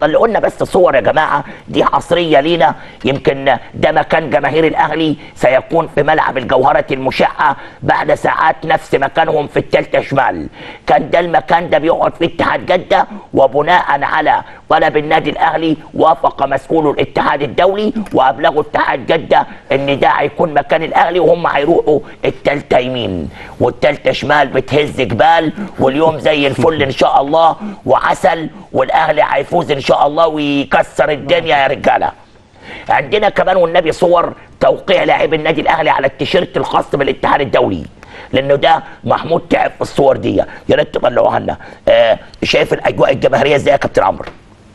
طلعوا لنا بس صور يا جماعه دي حصريه لينا يمكن ده مكان جماهير الاهلي سيكون في ملعب الجوهره المشعه بعد ساعات نفس مكانهم في التالتة شمال كان ده المكان ده بيقعد في اتحاد جده وبناء على طلب النادي الاهلي وافق مسؤول الاتحاد الدولي وابلغوا اتحاد جده ان ده هيكون مكان الاهلي وهم هيروحوا التالتة يمين والتالتة شمال بتهز جبال واليوم زي الفل ان شاء الله وعسل والاهلي هيفوز ان شاء الله ويكسر الدنيا يا رجاله عندنا كمان والنبي صور توقيع لاعب النادي الاهلي على التيشيرت الخاص بالاتحاد الدولي لانه ده محمود تعب في الصور دي يا ريت تطلعوها لنا آه شايف الاجواء الجماهيريه ازاي يا كابتن عمرو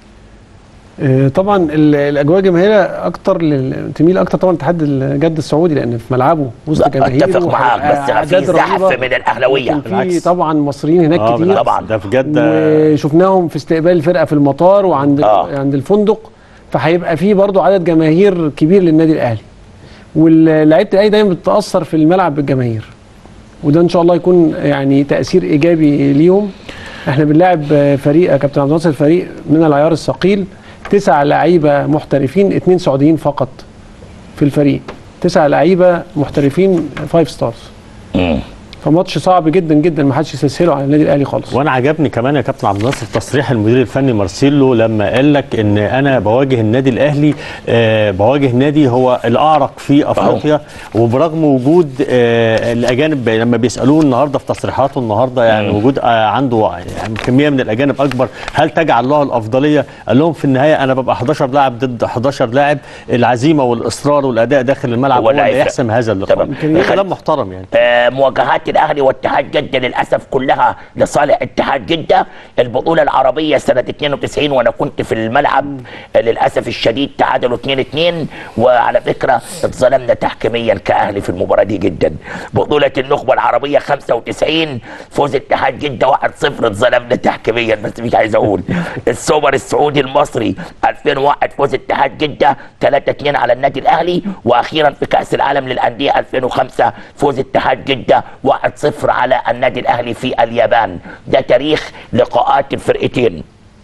آه، طبعا ال- الاجواء الجماهيريه اكتر لل- تميل اكتر طبعا الاتحاد الجد السعودي لان في ملعبه وسط جماهيره اتفق معاك وهيبقى بس في أعداد زحف رهيبة. من الاهلاويه كان في بالعكس. طبعا مصريين هناك اه كتير بالعكس، طبعاً. ده في جده وشفناهم في استقبال الفرقه في المطار وعند آه. عند الفندق فهيبقى في برضو عدد جماهير كبير للنادي الاهلي واللعيبه الاهلي دايما بتتاثر في الملعب بالجماهير وده ان شاء الله يكون يعني تاثير ايجابي ليهم احنا بنلاعب فريق يا كابتن عبد الناصر فريق من العيار الثقيل تسع لعيبه محترفين اثنين سعوديين فقط في الفريق تسع لعيبه محترفين فايف ستارز مم. فماتش صعب جدا جدا ما حدش يستسهله على النادي الاهلي خالص وانا عجبني كمان يا كابتن عبد الناصر تصريح المدير الفني مارسيلو لما قال لك ان انا بواجه النادي الاهلي آه بواجه نادي هو الاعرق في افريقيا وبرغم وجود آه الاجانب لما بيسالوه النهارده في تصريحاته النهارده يعني وجود آه عنده يعني كميه من الاجانب اكبر هل تجعل له الافضليه؟ قال لهم في النهايه انا ببقى 11 لاعب ضد 11 لاعب العزيمه والاصرار والاداء داخل الملعب هو هو اللي اللي هيفرق. يحسم هذا اللقاء تمام. ده كلام محترم يعني آه، مواجهات الاهلي واتحاد جده للاسف كلها لصالح اتحاد جده البطوله العربيه سنه 92 وانا كنت في الملعب آه، للاسف الشديد تعادلوا 2 2 وعلى فكره اتظلمنا تحكيميا كاهلي في المباراه دي جدا بطوله النخبه العربيه 95 فوز اتحاد جده 1 0 اتظلمنا تحكيميا بس مش عايز اقول السوبر السعودي المصري 2001 فوز اتحاد جده 3 2 على النادي الاهلي واخيرا في كاس العالم للانديه 2005 فوز اتحاد جده 1-0 على النادي الاهلي في اليابان ده تاريخ لقاءات الفرقتين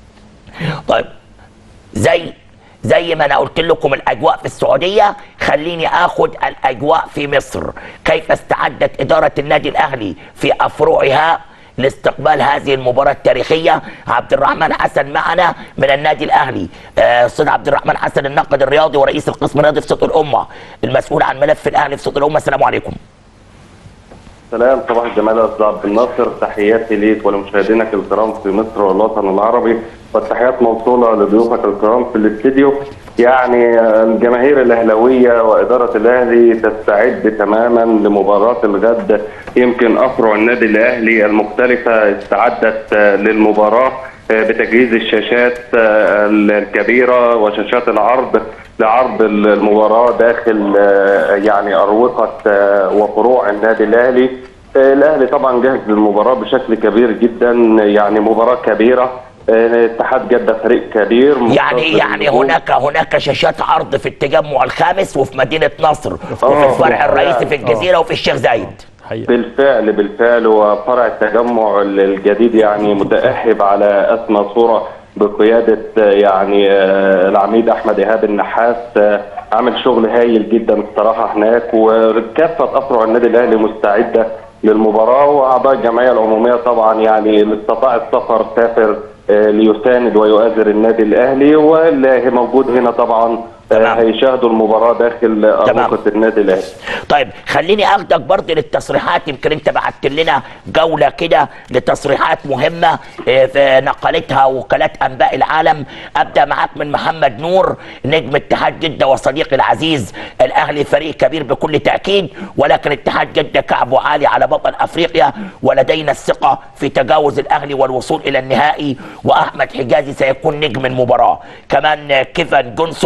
طيب زي زي ما انا قلت لكم الاجواء في السعوديه خليني اخد الاجواء في مصر كيف استعدت اداره النادي الاهلي في افرعها لاستقبال هذه المباراة التاريخية عبد الرحمن حسن معنا من النادي الأهلي آه، أستاذ عبد الرحمن حسن الناقد الرياضي ورئيس القسم الرياضي في صوت الأمة المسؤول عن ملف الأهلي في صوت الأمة السلام عليكم سلام صباح الجمال يا استاذ عبد الناصر تحياتي ليك ولمشاهدينك الكرام في مصر والوطن العربي والتحيات موصوله لضيوفك الكرام في الاستديو يعني الجماهير الاهلاويه واداره الاهلي تستعد تماما لمباراه الغد يمكن افرع النادي الاهلي المختلفه استعدت للمباراه بتجهيز الشاشات الكبيره وشاشات العرض لعرض المباراه داخل يعني اروقه وفروع النادي الاهلي الاهلي طبعا جاهز للمباراه بشكل كبير جدا يعني مباراه كبيره اتحاد جده فريق كبير يعني يعني هناك هناك شاشات عرض في التجمع الخامس وفي مدينه نصر وفي الفرع الرئيسي في الجزيره وفي الشيخ زايد حقيقة. بالفعل بالفعل وفرع التجمع الجديد يعني متأهب على أسمى صورة بقيادة يعني العميد أحمد إيهاب النحاس عامل شغل هايل جدا الصراحة هناك وكافة أفرع النادي الأهلي مستعدة للمباراة وأعضاء الجمعية العمومية طبعا يعني اللي استطاع السفر سافر ليساند ويؤازر النادي الأهلي واللي موجود هنا طبعا تمام. هيشاهدوا المباراة داخل أروقة النادي الأهلي طيب خليني اخدك برضه للتصريحات يمكن انت بعت لنا جوله كده لتصريحات مهمه آه، في نقلتها وكالات انباء العالم ابدا معاك من محمد نور نجم اتحاد جده وصديقي العزيز الاهلي فريق كبير بكل تاكيد ولكن اتحاد جده كعبه عالي على بطل افريقيا ولدينا الثقه في تجاوز الاهلي والوصول الى النهائي واحمد حجازي سيكون نجم المباراه كمان آه، كيفن جونسون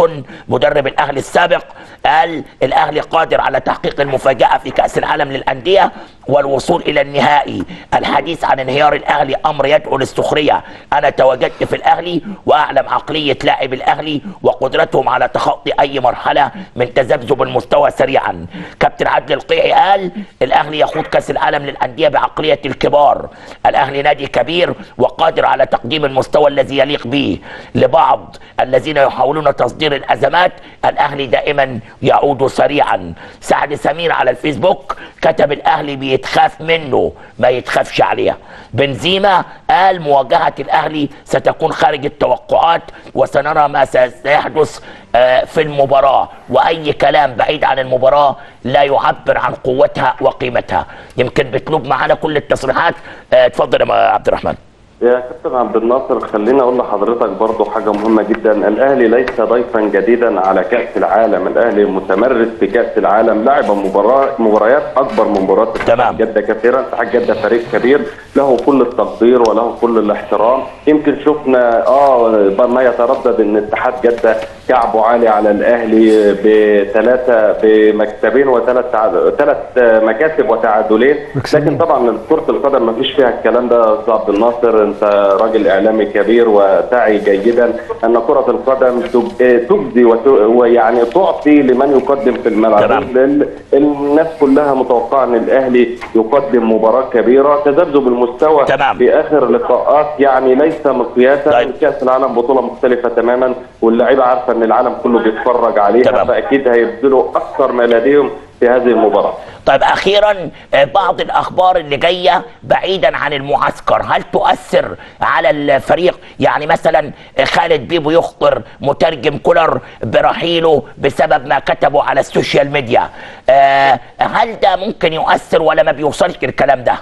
مدرب الاهلي السابق قال الاهلي قادر على تحقيق المفاجاه في كاس العالم للانديه والوصول الى النهائي الحديث عن انهيار الاهلي امر يدعو للسخريه انا تواجدت في الاهلي واعلم عقليه لاعب الاهلي وقدرتهم على تخطي اي مرحله من تذبذب المستوى سريعا كابتن عادل القيعي قال الاهلي يخوض كاس العالم للانديه بعقليه الكبار الاهلي نادي كبير وقادر على تقديم المستوى الذي يليق به لبعض الذين يحاولون تصدير الازمات الاهلي دائما يعود سريعا سعد سمير على الفيسبوك كتب الاهلي بيتخاف منه ما يتخافش عليه بنزيما قال مواجهه الاهلي ستكون خارج التوقعات وسنرى ما سيحدث آه، في المباراه واي كلام بعيد عن المباراه لا يعبر عن قوتها وقيمتها يمكن بتلوب معانا كل التصريحات آه، اتفضل يا عبد الرحمن يا كابتن عبد الناصر خليني اقول لحضرتك برضو حاجه مهمه جدا الاهلي ليس ضيفا جديدا على كاس العالم الاهلي متمرس في كاس العالم لعب مباراه مباريات اكبر من مباريات تمام. اتحاد جده كثيرا اتحاد جده فريق كبير له كل التقدير وله كل الاحترام يمكن شفنا اه ما يتردد ان اتحاد جده كعبه عالي على الاهلي بثلاثه بمكسبين وثلاث تعاد- ثلاث مكاسب وتعادلين مكسبين. لكن طبعا كره القدم ما فيش فيها الكلام ده يا استاذ عبد الناصر انت راجل اعلامي كبير وتعي جيدا ان كره القدم تج- تجزي وت- ويعني تعطي لمن يقدم في الملعب تمام. ال- الناس كلها متوقعه ان الاهلي يقدم مباراه كبيره تذبذب المستوى تمام. في اخر لقاءات يعني ليس مقياسا طيب. كاس العالم بطوله مختلفه تماما واللعيبه عارفه ان العالم كله بيتفرج عليها تمام. فاكيد هيبذلوا اكثر ما لديهم في هذه المباراه طيب اخيرا آه، بعض الاخبار اللي جايه بعيدا عن المعسكر هل تؤثر على الفريق يعني مثلا آه، خالد بيبو يخطر مترجم كولر برحيله بسبب ما كتبه على السوشيال ميديا آه، هل ده ممكن يؤثر ولا ما بيوصلش الكلام ده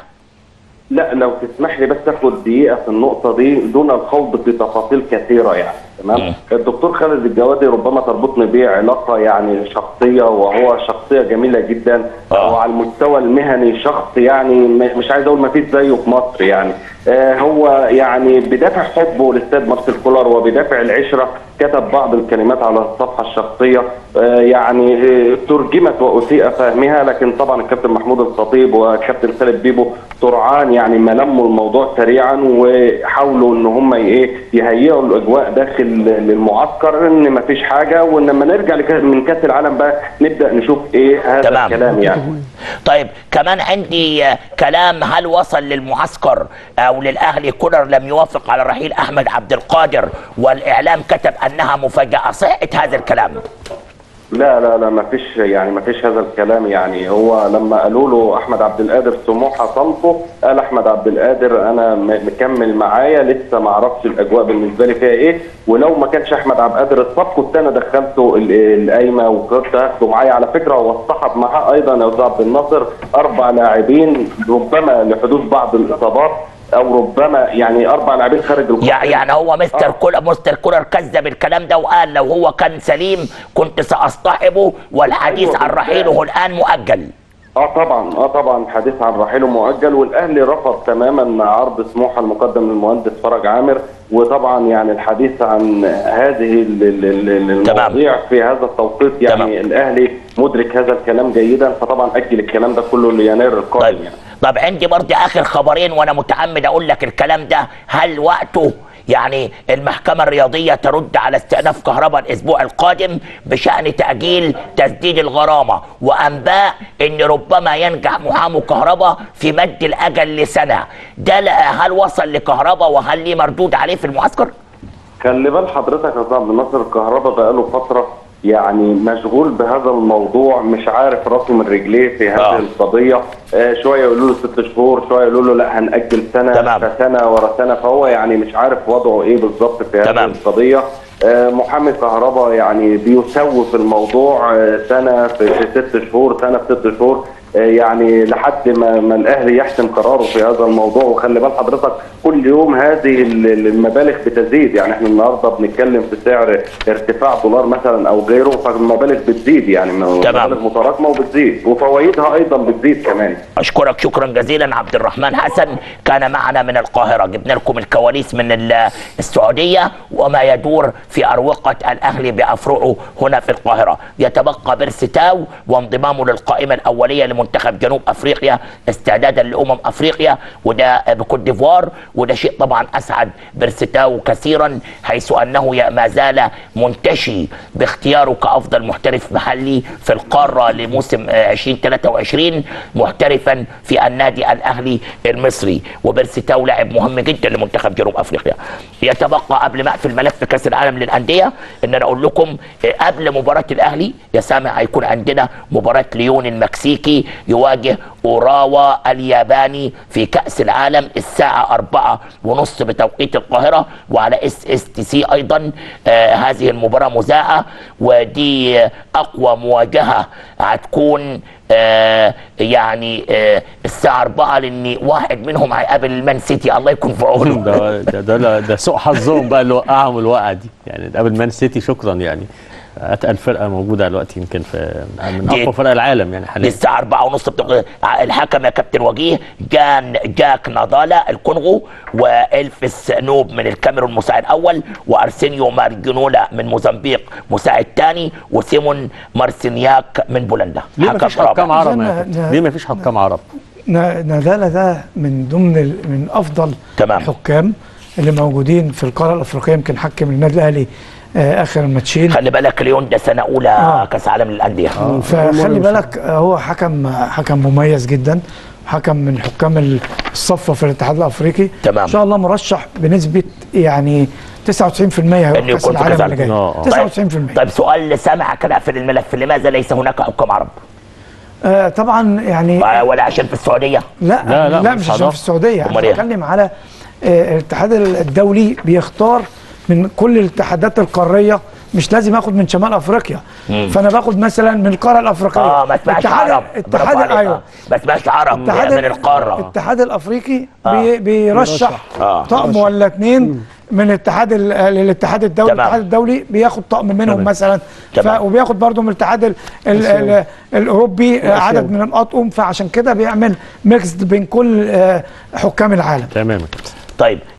لا لو تسمح لي بس اخد دقيقه في النقطه دي دون الخوض في تفاصيل كثيره يعني تمام الدكتور خالد الجوادي ربما تربطني بيه علاقه يعني شخصيه وهو شخصيه جميله جدا آه. وعلى المستوى المهني شخص يعني م- مش عايز اقول ما فيش زيه في مصر يعني آه هو يعني بدافع حبه لاستاذ مارسيل كولر وبدافع العشره كتب بعض الكلمات على الصفحه الشخصيه آه يعني آه ترجمت واسيء فهمها لكن طبعا الكابتن محمود الخطيب والكابتن خالد بيبو سرعان يعني ما لموا الموضوع سريعا وحاولوا ان هم ايه يهيئوا الاجواء داخل للمعسكر ان ما فيش حاجه وان لما نرجع لك- من كاس العالم بقى نبدا نشوف ايه هذا تمام. الكلام يعني طيب كمان عندي آه، كلام هل وصل للمعسكر او للاهلي كولر لم يوافق على رحيل احمد عبد القادر والاعلام كتب انها مفاجاه صحه هذا الكلام لا لا لا ما فيش يعني ما فيش هذا الكلام يعني هو لما قالوا له احمد عبد القادر سموحه صنفه قال احمد عبد القادر انا م- مكمل معايا لسه ما اعرفش الاجواء بالنسبه لي فيها ايه ولو ما كانش احمد عبد القادر اتصاب كنت انا دخلته ال- القايمه وكنت هاخده معايا على فكره واصطحب معاه ايضا يا استاذ عبد الناصر اربع لاعبين ربما لحدوث بعض الاصابات او ربما يعني اربع لاعبين خارج القائمه يع- يعني هو مستر آه. كولر مستر كولر كذب الكلام ده وقال لو هو كان سليم كنت ساصطحبه والحديث أيوة عن بالفعل. رحيله الان مؤجل اه طبعا اه طبعا الحديث عن رحيله مؤجل والاهلي رفض تماما عرض سموحه المقدم للمهندس فرج عامر وطبعا يعني الحديث عن هذه ال- ال- ال- تمام. المواضيع في هذا التوقيت يعني تمام. الاهلي مدرك هذا الكلام جيدا فطبعا اجل الكلام ده كله ليناير القادم طيب يعني طب عندي برضه اخر خبرين وانا متعمد اقول لك الكلام ده هل وقته يعني المحكمة الرياضية ترد على استئناف كهرباء الأسبوع القادم بشأن تأجيل تسديد الغرامة وأنباء أن ربما ينجح محامو كهرباء في مد الأجل لسنة ده لا- هل وصل لكهرباء وهل ليه مردود عليه في المعسكر؟ خلي بال حضرتك يا استاذ عبد الناصر الكهرباء بقاله فتره يعني مشغول بهذا الموضوع مش عارف راسه من رجليه في هذه آه. القضيه آه شويه يقولوا له ست شهور شويه يقولوا له لا هنأجل سنه تمام. فسنه ورا سنه فهو يعني مش عارف وضعه ايه بالظبط في هذه تمام. القضيه آه محامي كهرباء يعني بيسوف الموضوع آه سنه في في ست شهور سنه في ست شهور آه، يعني لحد ما, ما الاهلي يحسم قراره في هذا الموضوع وخلي بال حضرتك كل يوم هذه ال- المبالغ بتزيد يعني احنا النهارده بنتكلم في سعر ارتفاع دولار مثلا او غيره فالمبالغ بتزيد يعني مبالغ متراكمه وبتزيد وفوائدها ايضا بتزيد كمان اشكرك شكرا جزيلا عبد الرحمن حسن كان معنا من القاهره جبنا لكم الكواليس من ال- السعوديه وما يدور في اروقه الاهلي بافرعه هنا في القاهره يتبقى بيرستاو وانضمامه للقائمه الاوليه لمنتخب جنوب افريقيا استعدادا لامم افريقيا وده بكوت ديفوار وده شيء طبعا اسعد بيرستاو كثيرا حيث انه ي- ما زال منتشي باختياره كافضل محترف محلي في القاره لموسم آه، 2023 محترفا في النادي الاهلي المصري وبيرستاو لاعب مهم جدا لمنتخب جنوب افريقيا يتبقى قبل ما اقفل ملف كاس العالم للانديه ان انا اقول لكم آه، قبل مباراه الاهلي يا سامع هيكون عندنا مباراه ليون المكسيكي يواجه اوراوا الياباني في كاس العالم الساعه أربعة ونص بتوقيت القاهره وعلى اس اس تي سي ايضا آه هذه المباراه مذاعه ودي آه، اقوى مواجهه هتكون آه يعني آه الساعه 4 لان واحد منهم هيقابل المان سيتي الله يكون في عونه ده ده ده, ده سوء حظهم بقى اللي وقعهم الوقعه دي يعني ده قبل مان سيتي شكرا يعني اتقل فرقه موجوده دلوقتي يمكن في من دي- اقوى فرق العالم يعني دي حاليا الساعة أربعة ونص بتوقيت الحكم يا كابتن وجيه جان جاك نضالا الكونغو وإلفس نوب من الكاميرون مساعد أول وأرسينيو مارجنولا من موزمبيق مساعد ثاني وسيمون مارسينياك من بولندا ليه ما فيش رابع. حكام عرب عشان يا ن- كابتن؟ ليه ما فيش حكام عرب ن- نادالا ده من ضمن ال- من افضل تمام. الحكام اللي موجودين في القاره الافريقيه يمكن حكم النادي الاهلي آه، اخر الماتشين خلي بالك ليون ده سنة أولى آه. كأس عالم للأندية فخلي بالك آه، هو حكم حكم مميز جدا حكم من حكام الصفوه في الاتحاد الافريقي تمام. ان شاء الله مرشح بنسبه يعني 99% هيروح إنه كاس يكون في العالم كأس اللي جاي آه، آه. 99% طيب سؤال لسامع كده في الملف لماذا ليس هناك حكام عرب آه طبعا يعني ولا عشان في السعودية لا لا، لا, لا، لا مش مش عشان علاقة. في السعوديه أمال انا إيه؟ بتكلم على آه، الاتحاد الدولي بيختار من كل الاتحادات القاريه مش لازم اخد من شمال افريقيا فانا باخد مثلا من القاره الافريقيه اه ما اسمعش الاتحاد عرب الاتحاد برافو عليك. ايوه آه. ما اسمعش عرب الاتحاد من القارة الاتحاد الافريقي آه. بي بيرشح آه. طقم ولا اتنين من الاتحاد ال- الاتحاد الدولي تمام. الاتحاد الدولي بياخد طقم منهم تمام. مثلا ف... تمام. وبياخد برضه من الاتحاد ال... ال... ال... الاوروبي آه، الآسيوي. عدد من الاطقم فعشان كده بيعمل ميكس بين كل آه، حكام العالم تمام يا كابتن طيب